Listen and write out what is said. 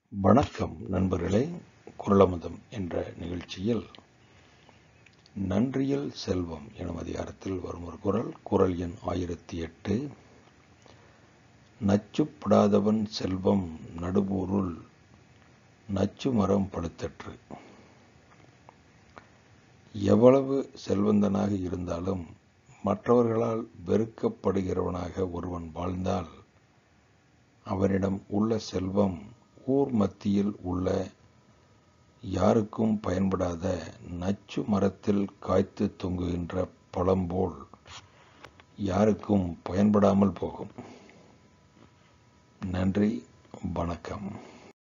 வணக்கம் நண்பர்களே குரலமுதம் என்ற நிகழ்ச்சியில் நன்றியில் செல்வம் எனும் அதிகாரத்தில் வரும் ஒரு குரல் குரல் எண் ஆயிரத்தி எட்டு நச்சுப்படாதவன் செல்வம் நடுபூருள் நச்சு மரம் படுத்தற்று எவ்வளவு செல்வந்தனாக இருந்தாலும் மற்றவர்களால் வெறுக்கப்படுகிறவனாக ஒருவன் வாழ்ந்தால் அவனிடம் உள்ள செல்வம் ஊர் மத்தியில் உள்ள யாருக்கும் பயன்படாத நச்சு மரத்தில் காய்த்து தொங்குகின்ற பழம்போல் யாருக்கும் பயன்படாமல் போகும் நன்றி வணக்கம்